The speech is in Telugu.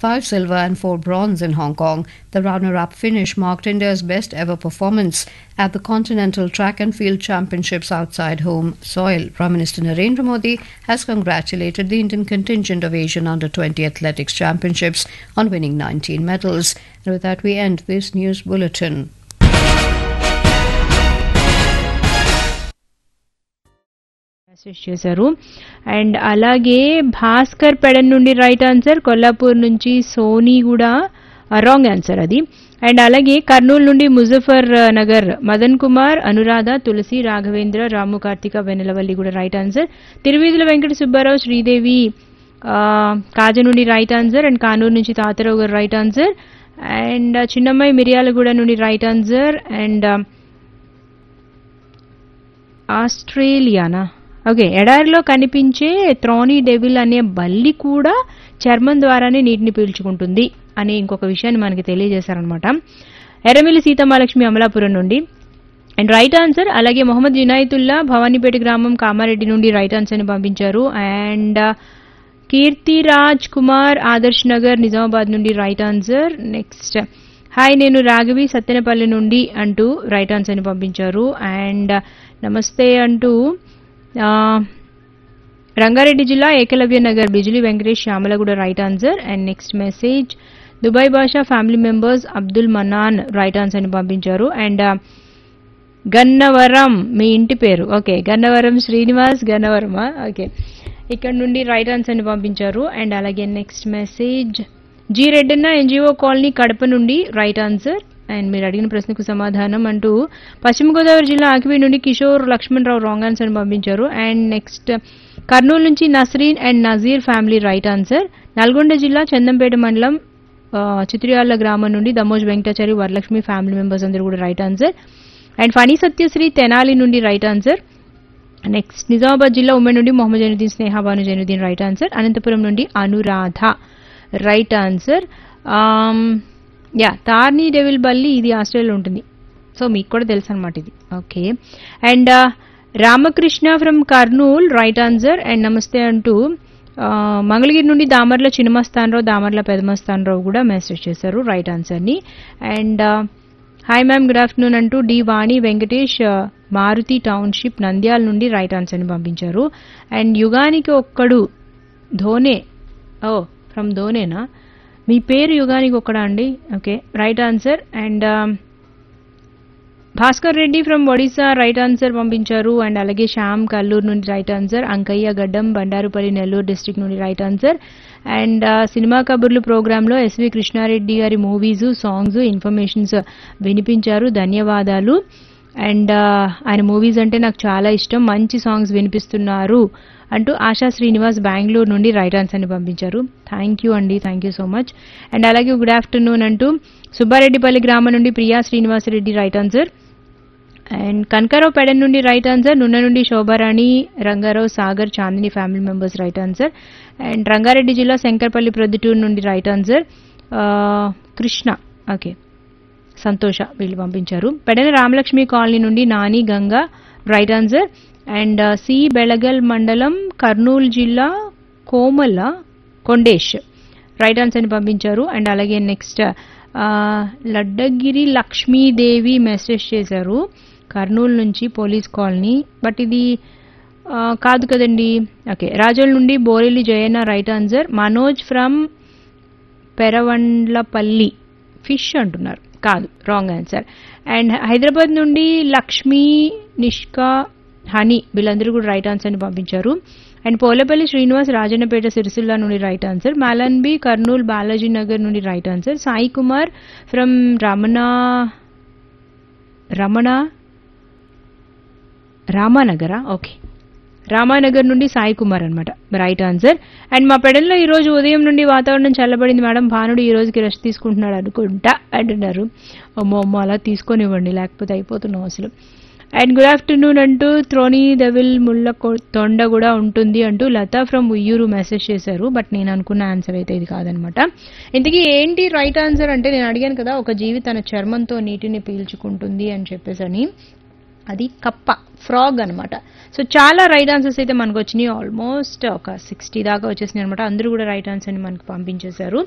five silver and four bronze in Hong Kong. The runner up finish marked India's best ever performance at the Continental Track and Field Championships outside home soil. Prime Minister Narendra Modi has congratulated the Indian contingent of Asian Under 20 Athletics Championships on winning 19 medals. And with that, we end this news bulletin. Message చేశారు అండ్ అలాగే భాస్కర్ పెడన్ నుండి రైట్ ఆన్సర్ కొల్లాపూర్ నుంచి సోనీ కూడా రాంగ్ ఆన్సర్ అది అండ్ అలాగే కర్నూలు నుండి ముజఫర్ నగర్ మదన్ కుమార్ అనురాధ తులసి రాఘవేంద్ర రాము కార్తిక వెనెలవల్లి కూడా రైట్ ఆన్సర్ తిరువీధుల వెంకట సుబ్బారావు శ్రీదేవి ఆ, కాజ నుండి రైట్ ఆన్సర్ అండ్ కానూరు నుంచి తాతారావు గారు right answer and Chinnammayi Miryalaguda నుండి రైట్ ఆన్సర్ అండ్ ఆస్ట్రేలియానా ఓకే ఎడారిలో కనిపించే త్రోనీ డెవిల్ అనే బల్లి కూడా చర్మం ద్వారానే నీటిని పీల్చుకుంటుంది అనే ఇంకొక విషయాన్ని మనకి తెలియజేశారనమాట ఎర్రమిల్లి సీతమాలక్ష్మి అమలాపురం నుండి అండ్ రైట్ ఆన్సర్ అలాగే మొహమ్మద్ జునాయితుల్లా భవానీపేట గ్రామం కామారెడ్డి నుండి రైట్ ఆన్సర్ని పంపించారు అండ్ కీర్తిరాజ్ కుమార్ ఆదర్శ్ నగర్ నిజామాబాద్ నుండి రైట్ ఆన్సర్ నెక్స్ట్ హాయ్ నేను రాఘవి సత్తెనపల్లి నుండి అంటూ రైట్ ఆన్సర్ని పంపించారు అండ్ నమస్తే అంటూ ఆ, రంగారెడ్డి జిల్లా ఏకలవ్య నగర్ బిజిలీ వెంకటేష్ శ్యామల కూడా right answer and next message Dubai Basha family members Abdul Manan right ఆన్సర్ని పంపించారు అండ్ గన్నవరం మీ ఇంటి పేరు ఓకే గన్నవరం శ్రీనివాస్ గన్నవరమా ఓకే ఇక్కడ నుండి రైట్ ఆన్సర్ని పంపించారు అండ్ అలాగే next message G Reddanna NGO colony Kadapa నుండి రైట్ ఆన్సర్ అండ్ మీరు అడిగిన ప్రశ్నకు సమాధానం అంటూ పశ్చిమ గోదావరి జిల్లా ఆకివీ నుండి కిషోర్ లక్ష్మణ్ రావు రాంగ్ ఆన్సర్ పంపించారు అండ్ నెక్స్ట్ కర్నూలు నుంచి Nasreen and Nazeer family right answer Nalgonda జిల్లా చందంపేట మండలం ఆ, చిత్రియాల గ్రామం నుండి దమోజ్ వెంకటాచారి వరలక్ష్మి ఫ్యామిలీ మెంబర్స్ అందరూ కూడా right answer and Phani Satyasri Tenali నుండి రైట్ ఆన్సర్ నెక్స్ట్ నిజామాబాద్ జిల్లా ఉమ్మడి నుండి మొహమ్మద్ జైనుద్దీన్ స్నేహాబాను జైనుద్దీన్ రైట్ ఆన్సర్ అనంతపురం నుండి అనురాధ రైట్ ఆన్సర్ యా తార్నీ డెవిల్ బల్లి ఇది ఆస్ట్రేలియాలో ఉంటుంది సో మీకు కూడా తెలుసు అనమాట ఇది okay and Ramakrishna from Kurnool right answer and namaste అంటూ ఆ, మంగళగిరి నుండి దామర్ల చిన్నమస్తానరావు దామర్ల పెదమస్తానరావు కూడా మెసేజ్ చేశారు రైట్ ఆన్సర్ని and hi ma'am good afternoon అంటూ డి వాణి వెంకటేష్ ఆ, మారుతి టౌన్షిప్ నంద్యాల నుండి రైట్ ఆన్సర్ని పంపించారు అండ్ యుగానికి ఒక్కడు ధోనే ఓ ఫ్రమ్ ధోనేనా మీ పేరు యుగానికి ఒక్కడా అండి okay right answer and Bhaskar Reddy from Odisha right answer పంపించారు అండ్ అలాగే శ్యామ్ కల్లూరు నుండి right answer Ankaiah Gaddam Bandarupalli Nellore district నుండి రైట్ ఆన్సర్ అండ్ సినిమా కబుర్లు ప్రోగ్రాంలో ఎస్వి కృష్ణారెడ్డి గారి మూవీస్ సాంగ్స్ ఇన్ఫర్మేషన్స్ వినిపించారు ధన్యవాదాలు అండ్ ఆయన మూవీస్ అంటే నాకు చాలా ఇష్టం మంచి సాంగ్స్ వినిపిస్తున్నారు అంటూ ఆశా శ్రీనివాస్ బెంగళూరు నుండి రైట్ ఆన్సర్ని పంపించారు థ్యాంక్ యూ అండి thank you so much and అలాగే గుడ్ ఆఫ్టర్నూన్ అంటూ సుబ్బారెడ్డిపల్లి గ్రామం నుండి Priya Srinivasareddy right answer and Kanakarao Pedana నుండి రైట్ ఆన్సర్ నున్న నుండి Shobharani Rangarao Sagar Chandini family members right answer and Rangareddy జిల్లా శంకర్పల్లి ప్రొద్దుటూరు నుండి రైట్ ఆన్సర్ ఆ, కృష్ణ ఓకే సంతోష వీళ్ళు పంపించారు పెడన రామలక్ష్మి కాలనీ నుండి Nani Ganga right answer and C Belagal మండలం కర్నూలు జిల్లా కోమల కొండేష్ రైట్ ఆన్సర్ని పంపించారు అండ్ అలాగే నెక్స్ట్ లడ్డగిరి లక్ష్మీదేవి మెసేజ్ చేశారు కర్నూలు నుంచి పోలీస్ కాలనీ బట్ ఇది ఆ, కాదు కదండి ఓకే రాజోల్ నుండి Borelli Jayanna right answer Manoj from Peravandlapalli fish అంటున్నారు కాదు రాంగ్ ఆన్సర్ అండ్ హైదరాబాద్ నుండి లక్ష్మీ నిష్కా హనీ వీళ్ళందరూ కూడా రైట్ ఆన్సర్ని పంపించారు అండ్ పోలేపల్లి శ్రీనివాస్ రాజన్నపేట సిరిసిల్ల నుండి రైట్ ఆన్సర్ మాలన్బి కర్నూలు బాలాజీ నగర్ నుండి right answer Sai Kumar from Ramana Ramana Ramanagara okay Ramanagar నుండి సాయి కుమార్ అనమాట రైట్ ఆన్సర్ అండ్ మా పెడల్లో ఈ రోజు ఉదయం నుండి వాతావరణం చల్లబడింది మేడం భానుడు ఈ రోజుకి రెస్ట్ తీసుకుంటున్నాడు అనుకుంటా అంటున్నారు అమ్మో అమ్మో అలా తీసుకొనివ్వండి లేకపోతే అయిపోతున్నాం అసలు అండ్ గుడ్ ఆఫ్టర్నూన్ అంటూ త్రోని దవిల్ ముళ్ళ కొ- తొండ కూడా ఉంటుంది అంటూ లతా ఫ్రమ్ ఉయ్యూరు మెసేజ్ చేశారు బట్ నేను అనుకున్న ఆన్సర్ అయితే ఇది కాదనమాట ఇంతకీ ఏంటి రైట్ ఆన్సర్ అంటే నేను అడిగాను కదా ఒక జీవి తన చర్మంతో నీటిని పీల్చుకుంటుంది అని చెప్పేసి అని అది కప్ప ఫ్రాగ్ అన్నమాట సో చాలా రైట్ ఆన్సర్స్ అయితే మనకు వచ్చినాయి ఆల్మోస్ట్ ఒక సిక్స్టీ దాకా వచ్చేసినాయి అనమాట అందరూ కూడా రైట్ ఆన్సర్ని మనకు పంపించేశారు